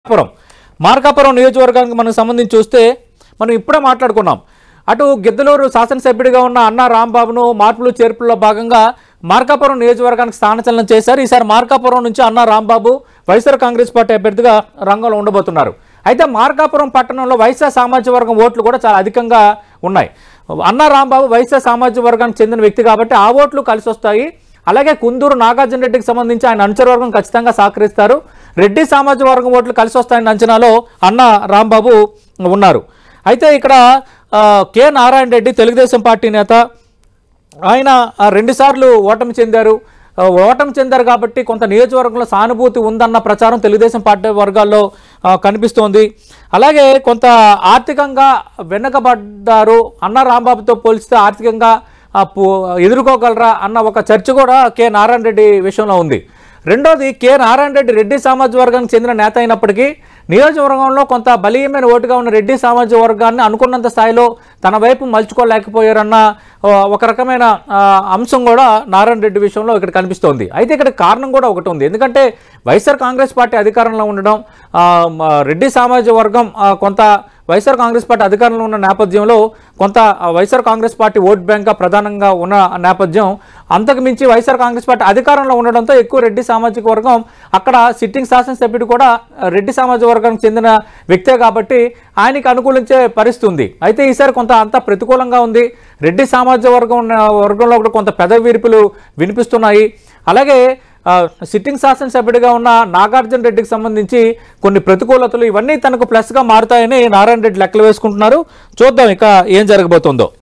మార్కాపురం మార్కాపురం నియోజకవర్గానికి మనకు సంబంధించి చూస్తే మనం ఇప్పుడే మాట్లాడుకున్నాం అటు గిద్దలూరు శాసనసభ్యుడిగా ఉన్న అన్నా రాంబాబును మార్పులు చేర్పుల్లో భాగంగా మార్కాపురం నియోజకవర్గానికి స్థానచలనం చేశారు ఈసారి మార్కాపురం నుంచి అన్నా రాంబాబు వైఎస్ఆర్ కాంగ్రెస్ పార్టీ అభ్యర్థిగా రంగంలో ఉండబోతున్నారు అయితే మార్కాపురం పట్టణంలో వైఎస్ఆర్ సామాజిక వర్గం ఓట్లు కూడా చాలా అధికంగా ఉన్నాయి అన్నా రాంబాబు వైఎస్ఆర్ సామాజిక వర్గానికి చెందిన వ్యక్తి కాబట్టి ఆ ఓట్లు కలిసి వస్తాయి అలాగే కుందూరు నాగార్జున రెడ్డికి సంబంధించి ఆయన అనుచరవర్గం ఖచ్చితంగా సహకరిస్తారు రెడ్డి సామాజిక వర్గం ఓట్లు కలిసి వస్తాయన్న అంచనాలో అన్న రాంబాబు ఉన్నారు అయితే ఇక్కడ ఆ, కె నారాయణ రెడ్డి తెలుగుదేశం పార్టీ నేత ఆయన ఆ, రెండుసార్లు ఓటమి చెందారు ఆ, ఓటమి చెందారు కాబట్టి కొంత నియోజకవర్గంలో సానుభూతి ఉందన్న ప్రచారం తెలుగుదేశం పార్టీ వర్గాల్లో ఆ, కనిపిస్తోంది అలాగే కొంత ఆర్థికంగా వెనకబడ్డారు అన్న రాంబాబుతో పోలిస్తే ఆర్థికంగా ఆ, పు- ఎదుర్కోగలరా అన్న ఒక చర్చ కూడా కె నారాయణ రెడ్డి విషయంలో ఉంది రెండోది కె నారాయణ రెడ్డి రెడ్డి సామాజిక వర్గానికి చెందిన నేత అయినప్పటికీ నియోజకవర్గంలో కొంత బలీయమైన ఓటుగా ఉన్న రెడ్డి సామాజిక వర్గాన్ని అనుకున్నంత స్థాయిలో తన వైపు మలుచుకోలేకపోయారన్న ఆ, ఒక రకమైన ఆ, అంశం కూడా నారాయణ రెడ్డి విషయంలో ఇక్కడ కనిపిస్తోంది అయితే ఇక్కడ కారణం కూడా ఒకటి ఉంది ఎందుకంటే వైఎస్ఆర్ కాంగ్రెస్ పార్టీ అధికారంలో ఉండడం ఆ, మ, రెడ్డి సామాజిక వర్గం ఆ, కొంత వైఎస్ఆర్ కాంగ్రెస్ పార్టీ అధికారంలో ఉన్న నేపథ్యంలో కొంత ఆ, వైఎస్ఆర్ కాంగ్రెస్ పార్టీ ఓట్ బ్యాంక్గా ప్రధానంగా ఉన్న నేపథ్యం అంతకు మించి వైఎస్ఆర్ కాంగ్రెస్ పార్టీ అధికారంలో ఉండడంతో ఎక్కువ రెడ్డి సామాజిక వర్గం అక్కడ సిట్టింగ్ శాసనసభ్యుడు కూడా ఆ, రెడ్డి సామాజిక వర్గానికి చెందిన వ్యక్తే కాబట్టి ఆయనకి అనుకూలించే పరిస్థితి ఉంది అయితే ఈసారి కొంత అంత ప్రతికూలంగా ఉంది రెడ్డి సామాజిక వర్గం ఉన్న వర్గంలో కూడా కొంత పెద విరుపులు వినిపిస్తున్నాయి అలాగే ఆ, సిట్టింగ్ శాసనసభ్యుడిగా ఉన్న నాగార్జున రెడ్డికి సంబంధించి కొన్ని ప్రతికూలతలు ఇవన్నీ తనకు ప్లస్గా మారుతాయని నారాయణ రెడ్డి లెక్కలు వేసుకుంటున్నారు చూద్దాం ఇక ఏం జరగబోతుందో